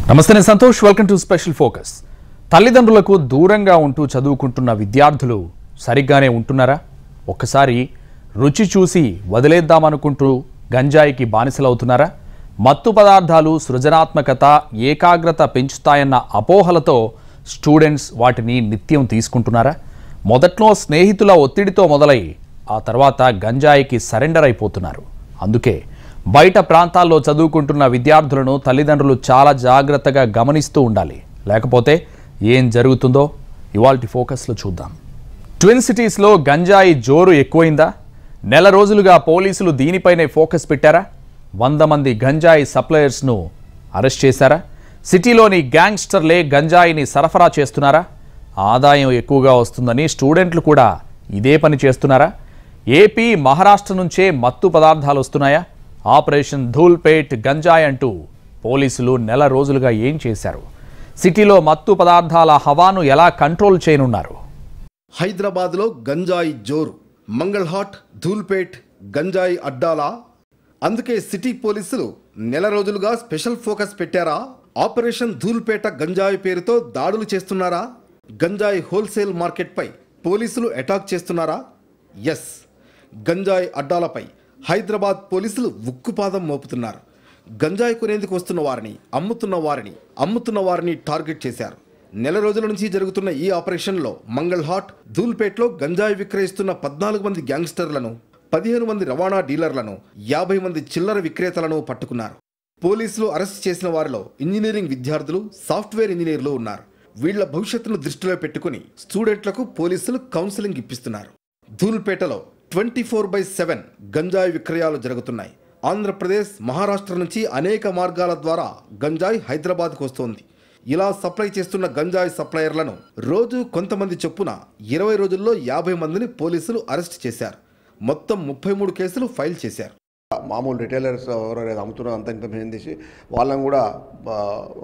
నమస్తే నేను Santosh welcome to special focus తల్లిదండ్రులకు దూరంగా ఉంటూ చదువుకుంటున్న విద్యార్థులు సరిగ్గానే ఉంటున్నారా ఒక్కసారి రుచి చూసి వదిలేద్దామనుకుంటూ గంజాయికి బానిసలవుతున్నారా మత్తు పదార్థాలు సృజనాత్మకత ఏకాగ్రత పెంచుతాయన్న అపోహలతో స్టూడెంట్స్ వాటిని నిత్యం తీసుకుంటున్నారా మొదట్లో స్నేహితుల ఒత్తిడితో మొదలై ఆ తర్వాత గంజాయికి సరెండర్ అయిపోతున్నారు అందుకే బయట ప్రాంతాల్లో చదువుకుంటున్న విద్యార్థులను తల్లిదండ్రులు చాలా జాగ్రత్తగా గమనిస్తూ ఉండాలి లేకపోతే ఏం జరుగుతుందో ఇవాల్టి ఫోకస్లో చూద్దాం ట్విన్ సిటీస్లో గంజాయి జోరు ఎక్కువైందా నెల రోజులుగా పోలీసులు దీనిపైనే ఫోకస్ పెట్టారా వంద మంది గంజాయి సప్లయర్స్ను అరెస్ట్ చేశారా సిటీలోని గ్యాంగ్స్టర్లే గంజాయిని సరఫరా చేస్తున్నారా ఆదాయం ఎక్కువగా వస్తుందని స్టూడెంట్లు కూడా ఇదే పని చేస్తున్నారా ఏపీ మహారాష్ట్ర నుంచే మత్తు పదార్థాలు వస్తున్నాయా ఆపరేషన్ ధూల్పేట్ గంజాయ్ అంటూ పోలీసులు నెల రోజులుగా ఏం చేశారు సిటీలో మత్తు పదార్థాల హవాను ఎలా కంట్రోల్ చేయనున్నారు హైదరాబాద్లో గంజాయి జోరు మంగళహాట్ ధూల్పేట్ గంజాయి అడ్డాలా అందుకే సిటీ పోలీసులు నెల రోజులుగా స్పెషల్ ఫోకస్ పెట్టారా ఆపరేషన్ ధూల్పేట గంజాయి పేరుతో దాడులు చేస్తున్నారా గంజాయి హోల్సేల్ మార్కెట్పై పోలీసులు అటాక్ చేస్తున్నారా ఎస్ గంజాయి అడ్డాలపై హైదరాబాద్ పోలీసులు ఉక్కుపాదం మోపుతున్నారు గంజాయి కొనేందుకు వస్తున్న వారిని అమ్ముతున్న వారిని అమ్ముతున్న వారిని టార్గెట్ చేశారు నెల రోజుల నుంచి జరుగుతున్న ఈ ఆపరేషన్లో మంగళహాట్ ధూల్పేట్లో గంజాయి విక్రయిస్తున్న పద్నాలుగు మంది గ్యాంగ్స్టర్లను పదిహేను మంది రవాణా డీలర్లను యాభై మంది చిల్లర విక్రేతలను పట్టుకున్నారు పోలీసులు అరెస్ట్ చేసిన వారిలో ఇంజనీరింగ్ విద్యార్థులు సాఫ్ట్వేర్ ఇంజనీర్లు ఉన్నారు వీళ్ల భవిష్యత్తును దృష్టిలో పెట్టుకుని స్టూడెంట్లకు పోలీసులు కౌన్సిలింగ్ ఇప్పిస్తున్నారు ధూల్పేటలో ట్వంటీ ఫోర్ బై సెవెన్ గంజాయి విక్రయాలు జరుగుతున్నాయి ఆంధ్రప్రదేశ్ మహారాష్ట్ర నుంచి అనేక మార్గాల ద్వారా గంజాయి హైదరాబాద్కు వస్తోంది ఇలా సప్లై చేస్తున్న గంజాయి సప్లయర్లను రోజు కొంతమంది చొప్పున ఇరవై రోజుల్లో యాభై మందిని పోలీసులు అరెస్ట్ చేశారు మొత్తం ముప్పై మూడు కేసులు ఫైల్ చేశారు మామూలు రిటైలర్స్ ఎవరైతే అమ్ముతున్నారో అంత ఇన్ఫర్మేషన్ తీసి వాళ్ళని కూడా ఆ,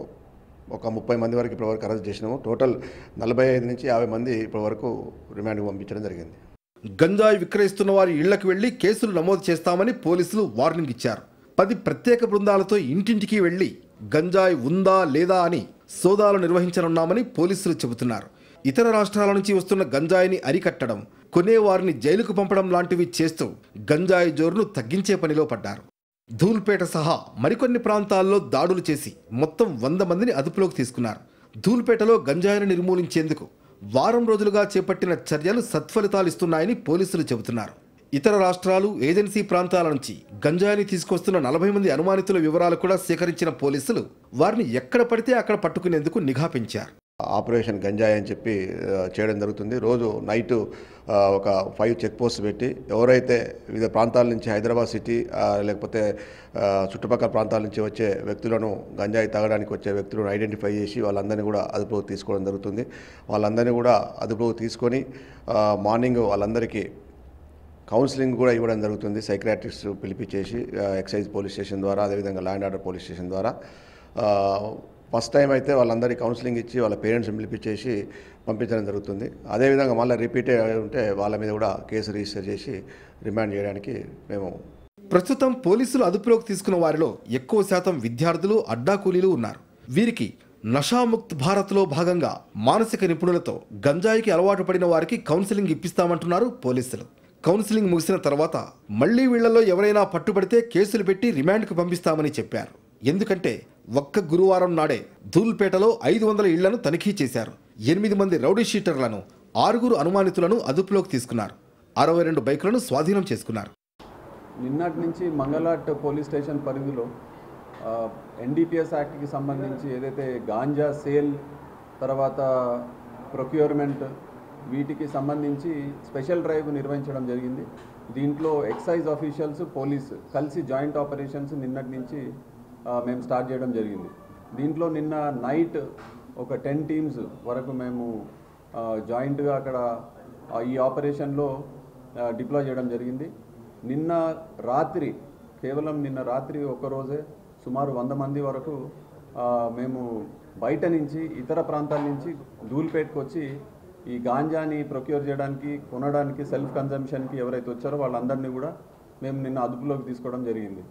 ఒక ముప్పై మంది వరకు ఇప్పటి వరకు అరెస్ట్ చేసినాము టోటల్ నలభై ఐదు నుంచి యాభై మంది ఇప్పటి వరకు రిమాండ్కి పంపించడం జరిగింది గంజాయి విక్రయిస్తున్న వారి ఇళ్లకు వెళ్లి కేసులు నమోదు చేస్తామని పోలీసులు వార్నింగ్ ఇచ్చారు పది ప్రత్యేక బృందాలతో ఇంటింటికి వెళ్లి గంజాయి ఉందా లేదా అని సోదాలు నిర్వహించనున్నామని పోలీసులు చెబుతున్నారు ఇతర రాష్ట్రాల నుంచి వస్తున్న గంజాయిని అరికట్టడం కొనేవారిని జైలుకు పంపడం లాంటివి చేస్తూ గంజాయి జోరును తగ్గించే పనిలో పడ్డారు ధూల్పేట సహా మరికొన్ని ప్రాంతాల్లో దాడులు చేసి మొత్తం వంద మందిని అదుపులోకి తీసుకున్నారు ధూల్పేటలో గంజాయిని నిర్మూలించేందుకు వారం రోజులుగా చేపట్టిన చర్యలు సత్ఫలితాలిస్తున్నాయని పోలీసులు చెబుతున్నారు ఇతర రాష్ట్రాలు ఏజెన్సీ ప్రాంతాల నుంచి గంజాయిని తీసుకొస్తున్న నలభై మంది అనుమానితుల వివరాలు కూడా సేకరించిన పోలీసులు వారిని ఎక్కడ పడితే అక్కడ పట్టుకునేందుకు నిఘా పెంచారు ఆపరేషన్ గంజాయి అని చెప్పి ఆ, చేయడం జరుగుతుంది రోజు నైట్ ఆ, ఒక ఫైవ్ చెక్ పోస్ట్ పెట్టి ఎవరైతే వివిధ ప్రాంతాల నుంచి హైదరాబాద్ సిటీ ఆ, లేకపోతే ఆ, చుట్టుపక్కల ప్రాంతాల నుంచి వచ్చే వ్యక్తులను గంజాయి తాగడానికి వచ్చే వ్యక్తులను ఐడెంటిఫై చేసి వాళ్ళందరినీ కూడా అదుపులోకి తీసుకోవడం జరుగుతుంది వాళ్ళందరినీ కూడా అదుపులోకి తీసుకొని ఆ, మార్నింగ్ వాళ్ళందరికీ కౌన్సిలింగ్ కూడా ఇవ్వడం జరుగుతుంది సైక్రాట్రిస్ట్ పిలిపించేసి ఆ, ఎక్సైజ్ పోలీస్ స్టేషన్ ద్వారా అదేవిధంగా ల్యాండ్ ఆర్డర్ పోలీస్ స్టేషన్ ద్వారా ఆ, ఫస్ట్ టైం అయితే వాళ్ళందరికీ కౌన్సిలింగ్ ఇచ్చి వాళ్ళ పేరెంట్స్ని పిలిపించేసి పంపించడం జరుగుతుంది అదేవిధంగా మళ్ళీ రిపీట్ ఉంటే వాళ్ళ మీద కూడా కేసు రిజిస్టర్ చేసి రిమాండ్ చేయడానికి మేము ప్రస్తుతం పోలీసులు అదుపులోకి తీసుకున్న వారిలో ఎక్కువ శాతం విద్యార్థులు అడ్డా కూలీలు ఉన్నారు వీరికి నషాముక్త్ భారత్లో భాగంగా మానసిక నిపుణులతో గంజాయికి అలవాటు పడిన వారికి కౌన్సిలింగ్ ఇప్పిస్తామంటున్నారు పోలీసులు కౌన్సిలింగ్ ముగిసిన తర్వాత మళ్లీ వీళ్లలో ఎవరైనా పట్టుబడితే కేసులు పెట్టి రిమాండ్కు పంపిస్తామని చెప్పారు ఎందుకంటే ఒక్క గురువారం నాడే ధూల్పేటలో ఐదు వందల ఇళ్లను తనిఖీ చేశారు ఎనిమిది మంది రౌడీ షీటర్లను ఆరుగురు అనుమానితులను అదుపులోకి తీసుకున్నారు అరవై రెండు బైకులను స్వాధీనం చేసుకున్నారు నిన్నటి నుంచి మంగళాట్ పోలీస్ స్టేషన్ పరిధిలో ఎన్డీపీఎస్ యాక్ట్కి సంబంధించి ఏదైతే గాంజా సేల్ తర్వాత ప్రొక్యూర్మెంట్ వీటికి సంబంధించి స్పెషల్ డ్రైవ్ నిర్వహించడం జరిగింది దీంట్లో ఎక్సైజ్ ఆఫీషియల్స్ పోలీస్ కలిసి జాయింట్ ఆపరేషన్స్ నిన్నటి నుంచి ఆ, మేము స్టార్ట్ చేయడం జరిగింది దీంట్లో నిన్న నైట్ ఒక టెన్ టీమ్స్ వరకు మేము జాయింట్గా అక్కడ ఆ, ఈ ఆపరేషన్లో డిప్లాయ్ చేయడం జరిగింది నిన్న రాత్రి కేవలం నిన్న రాత్రి ఒక రోజే సుమారు వంద మంది వరకు ఆ, మేము బయట నుంచి ఇతర ప్రాంతాల నుంచి ధూల్పేట్కి వచ్చి ఈ గాంజాని ప్రొక్యూర్ చేయడానికి కొనడానికి సెల్ఫ్ కన్జంప్షన్కి ఎవరైతే వచ్చారో వాళ్ళందరినీ కూడా మేము నిన్న అదుపులోకి తీసుకోవడం జరిగింది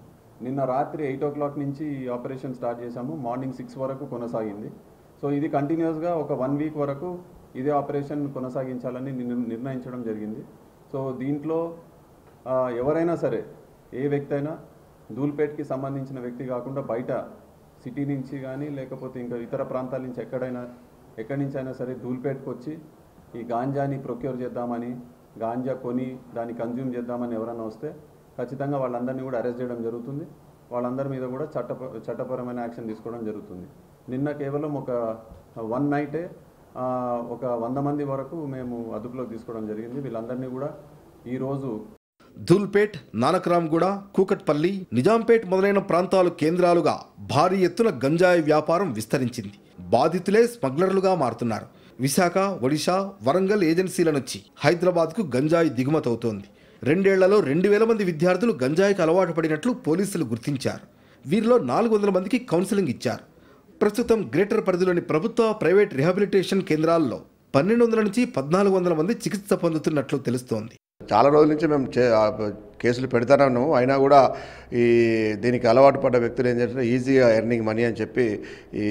నిన్న రాత్రి ఎయిట్ ఓ క్లాక్ నుంచి ఈ ఆపరేషన్ స్టార్ట్ చేశాము మార్నింగ్ సిక్స్ వరకు కొనసాగింది సో ఇది కంటిన్యూస్గా ఒక వన్ వీక్ వరకు ఇదే ఆపరేషన్ కొనసాగించాలని నిర్- నిర్ణయించడం జరిగింది సో దీంట్లో ఆ, ఎవరైనా సరే ఏ వ్యక్తి అయినా ధూల్పేట్కి సంబంధించిన వ్యక్తి కాకుండా బయట సిటీ నుంచి కానీ లేకపోతే ఇంకా ఇతర ప్రాంతాల నుంచి ఎక్కడైనా ఎక్కడి నుంచి అయినా సరే ధూల్పేట్కి వచ్చి ఈ గాంజాని ప్రొక్యూర్ చేద్దామని గాంజా కొని దాన్ని కన్జ్యూమ్ చేద్దామని ఎవరైనా వస్తే ఖచ్చితంగా వాళ్ళందరినీ కూడా అరెస్ట్ చేయడం జరుగుతుంది వాళ్ళందరి మీద కూడా చట్ట చట్టపరమైన యాక్షన్ తీసుకోవడం జరుగుతుంది నిన్న కేవలం ఒక వన్ నైటే ఆ, ఒక వంద మంది వరకు మేము అదుపులోకి తీసుకోవడం జరిగింది వీళ్ళందరినీ కూడా ఈరోజు ధూల్పేట్ నానక్రామ్గూడ కూకట్పల్లి నిజాంపేట్ మొదలైన ప్రాంతాలు కేంద్రాలుగా భారీ ఎత్తున గంజాయి వ్యాపారం విస్తరించింది బాధితులే స్మగ్లర్లుగా మారుతున్నారు విశాఖ ఒడిశా వరంగల్ ఏజెన్సీల నుంచి హైదరాబాద్కు గంజాయి దిగుమతవుతోంది రెండేళ్లలో రెండు వేల మంది విద్యార్థులు గంజాయికి అలవాటు పడినట్లు పోలీసులు గుర్తించారు వీరిలో నాలుగు వందల మందికి కౌన్సిలింగ్ ఇచ్చారు ప్రస్తుతం గ్రేటర్ పరిధిలోని ప్రభుత్వ ప్రైవేట్ రిహాబిలిటేషన్ కేంద్రాల్లో పన్నెండు వందల నుంచి పద్నాలుగు వందల మంది చికిత్స పొందుతున్నట్లు తెలుస్తోంది చాలా రోజుల నుంచి మేము చే ఆ కేసులు పెడతానే ఉన్నాము అయినా కూడా ఈ దీనికి అలవాటు పడ్డ వ్యక్తులు ఏం చేస్తారు ఈజీగా ఎర్నింగ్ మనీ అని చెప్పి ఈ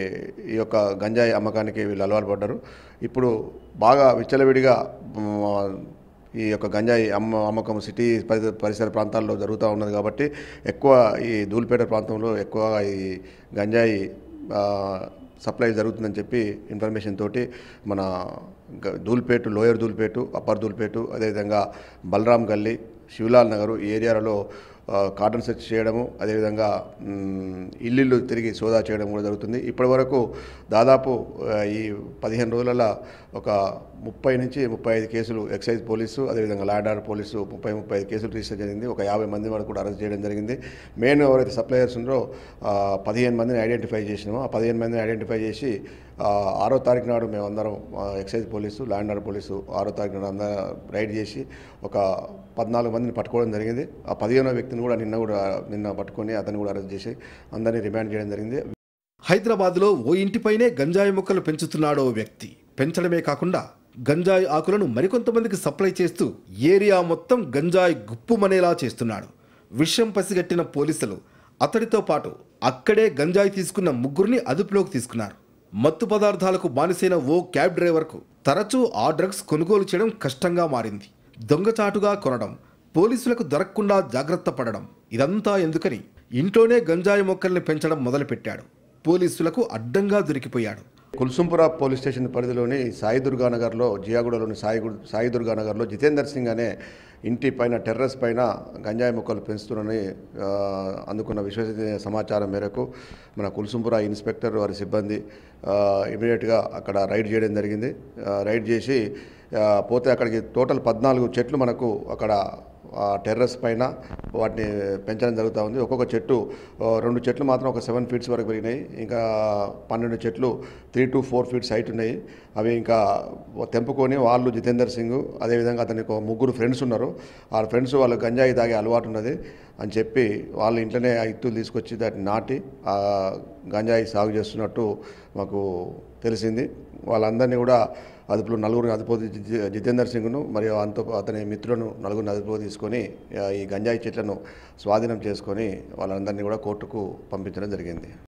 ఈ యొక్క గంజాయి అమ్మకానికి వీళ్ళు అలవాటు పడ్డారు ఇప్పుడు బాగా విచ్చలవిడిగా మ్, ఈ యొక్క గంజాయి అమ్మ అమ్మకం సిటీ పరి పరిసర ప్రాంతాల్లో జరుగుతూ ఉన్నది కాబట్టి ఎక్కువ ఈ ధూల్పేట ప్రాంతంలో ఎక్కువగా ఈ గంజాయి ఆ, సప్లై జరుగుతుందని చెప్పి ఇన్ఫర్మేషన్ తోటి మన గ- ధూల్పేటు లోయర్ ధూల్పేటు అప్పర్ ధూల్పేటు అదేవిధంగా బలరాం గల్లీ శివలాల్ నగరు ఈ ఏరియాలలో ఆ, కార్డన్ సెర్చ్ చేయడము అదేవిధంగా మ్, ఇల్లు తిరిగి సోదా చేయడం కూడా జరుగుతుంది ఇప్పటి వరకు దాదాపు ఆ, ఈ పదిహేను రోజులలో ఒక ముప్పై నుంచి ముప్పై ఐదు కేసులు ఎక్సైజ్ పోలీసు అదేవిధంగా ల్యాండ్ ఆర్డర్ పోలీసు ముప్పై ముప్పై ఐదు కేసులు రిజిస్టర్ జరిగింది ఒక యాభై మంది వరకు కూడా అరెస్ట్ చేయడం జరిగింది మెయిన్ ఎవరైతే సప్లయర్స్ ఉన్నారో ఆ, పదిహేను మందిని ఐడెంటిఫై చేసినామో ఆ పదిహేను మందిని ఐడెంటిఫై చేసి ఆ, ఆరో తారీఖు నాడు మేమందరం ఆ, excise police land order police ఆరో తారీఖు నాడు అందరం రైడ్ చేసి ఒక పద్నాలుగు మందిని పట్టుకోవడం జరిగింది ఆ పదిహేనో వ్యక్తిని కూడా నిన్న కూడా నిన్న పట్టుకొని అతన్ని కూడా అరెస్ట్ చేసి అందరినీ రిమాండ్ చేయడం జరిగింది హైదరాబాద్లో ఓ ఇంటిపైనే గంజాయి మొక్కలు పెంచుతున్నాడో ఓ వ్యక్తి పెంచడమే కాకుండా గంజాయి ఆకులను మరికొంతమందికి సప్లై చేస్తూ ఏరియా మొత్తం గంజాయి గుప్పుమనేలా చేస్తున్నాడు విషయం పసిగట్టిన పోలీసులు అతడితో పాటు అక్కడే గంజాయి తీసుకున్న ముగ్గురిని అదుపులోకి తీసుకున్నారు మత్తు పదార్థాలకు బానిసైన ఓ క్యాబ్ డ్రైవర్కు తరచూ ఆ డ్రగ్స్ కొనుగోలు చేయడం కష్టంగా మారింది దొంగచాటుగా కొనడం పోలీసులకు దొరకకుండా జాగ్రత్త పడడం ఇదంతా ఎందుకని ఇంట్లోనే గంజాయి మొక్కల్ని పెంచడం మొదలుపెట్టాడు పోలీసులకు అడ్డంగా దొరికిపోయాడు కుల్సుంపుర పోలీస్ స్టేషన్ పరిధిలోని సాయి దుర్గానగర్లో జియాగూడలోని సాయి గు- సాయి దుర్గానగర్లో జితేందర్ సింగ్ అనే ఇంటి పైన టెర్రస్ పైన గంజాయి మొక్కలు పెంచుతున్నారని ఆ, అందుకున్న విశ్వసనీయ సమాచారం మేరకు మన కుల్సుంపుర ఇన్స్పెక్టర్ వారి సిబ్బంది ఇమీడియట్గా అక్కడ రైడ్ చేయడం జరిగింది ఆ, రైడ్ చేసి ఆ, పోతే అక్కడికి టోటల్ పద్నాలుగు చెట్లు మనకు అక్కడ ఆ టెర్రస్ పైన వాటిని పెంచడం జరుగుతూ ఉంది ఒక్కొక్క చెట్టు ఆ, రెండు చెట్లు మాత్రం ఒక సెవెన్ ఫీట్స్ వరకు పెరిగినాయి ఇంకా పన్నెండు చెట్లు three to four feets height ఉన్నాయి అవి ఇంకా తెంపుకొని వాళ్ళు జితేందర్ సింగ్ అదేవిధంగా అతనికి ఒక ముగ్గురు ఫ్రెండ్స్ ఉన్నారు ఆ ఫ్రెండ్స్ వాళ్ళు గంజాయి తాగే అలవాటు ఉన్నది అని చెప్పి వాళ్ళ ఇంట్లోనే ఆ ఇత్తులు తీసుకొచ్చి దాన్ని నాటి ఆ గంజాయి సాగు చేస్తున్నట్టు మాకు తెలిసింది వాళ్ళందరినీ కూడా అదుపులో నలుగురిని అదుపు జి- జితేందర్ సింగ్ను మరియు అంత అతని మిత్రులను నలుగురిని అదుపులో తీసుకొని ఆ, ఈ గంజాయి చెట్లను స్వాధీనం చేసుకొని వాళ్ళందరినీ కూడా కోర్టుకు పంపించడం జరిగింది